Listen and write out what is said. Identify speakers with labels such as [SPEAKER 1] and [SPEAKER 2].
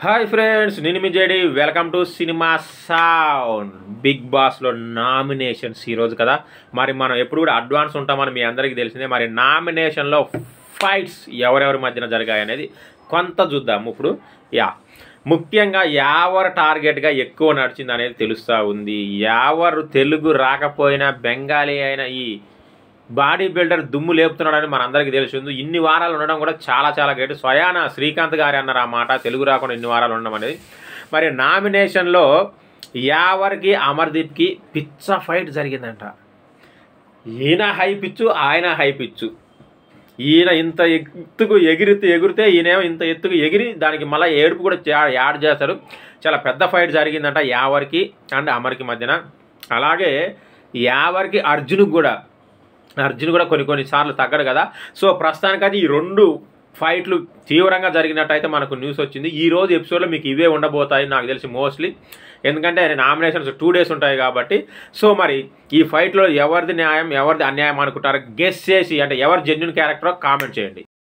[SPEAKER 1] hi friends నేను మీ JD welcome to cinema sound big బాస్లో నామినేషన్స్ ఈరోజు కదా మరి మనం ఎప్పుడు కూడా అడ్వాన్స్ ఉంటామని మీ అందరికీ తెలిసిందే మరి నామినేషన్లో ఫైట్స్ ఎవరెవరి మధ్యన జరిగాయి అనేది కొంత చూద్దాం ఇప్పుడు యా ముఖ్యంగా యావర్ టార్గెట్గా ఎక్కువ నడిచింది అనేది తెలుస్తూ ఉంది యావరు తెలుగు రాకపోయినా బెంగాలీ అయిన ఈ బాడీ బిల్డర్ దుమ్ము లేపుతున్నాడని మనందరికీ తెలిసింది ఇన్ని వారాలు ఉండడం కూడా చాలా చాలా గ్రేట్ స్వయాన శ్రీకాంత్ గారి అన్నారు ఆ మాట తెలుగు రాకుండా ఇన్ని వారాలు ఉండడం అనేది మరి నామినేషన్లో యావర్కి అమర్దీప్కి పిచ్చ ఫైట్ జరిగిందంట ఈయన హై పిచ్చు ఆయన హై పిచ్చు ఈయన ఇంత ఎత్తుకు ఎగిరితే ఎగిరితే ఈయనేమో ఇంత ఎత్తుకు ఎగిరి దానికి మళ్ళీ ఏడుపు కూడా చా- యాడ్ చేస్తారు చాలా పెద్ద ఫైట్ జరిగిందంట యావర్కి అండ్ అమర్కి మధ్యన అలాగే యావర్కి అర్జున్కి కూడా అర్జున్ కూడా కొన్ని కొన్ని సార్లు తగ్గడు కదా సో ప్రస్తుతానికైతే ఈ రెండు ఫైట్లు తీవ్రంగా జరిగినట్టయితే మనకు న్యూస్ వచ్చింది ఈ రోజు ఎపిసోడ్లో మీకు ఇవే ఉండబోతాయి నాకు తెలిసి మోస్ట్లీ ఎందుకంటే నామినేషన్స్ టూ డేస్ ఉంటాయి కాబట్టి సో మరి ఈ ఫైట్లో ఎవరిది న్యాయం ఎవరిది అన్యాయం అనుకుంటారో గెస్ చేసి అంటే ఎవరు జెన్యున్ క్యారెక్టరో కామెంట్ చేయండి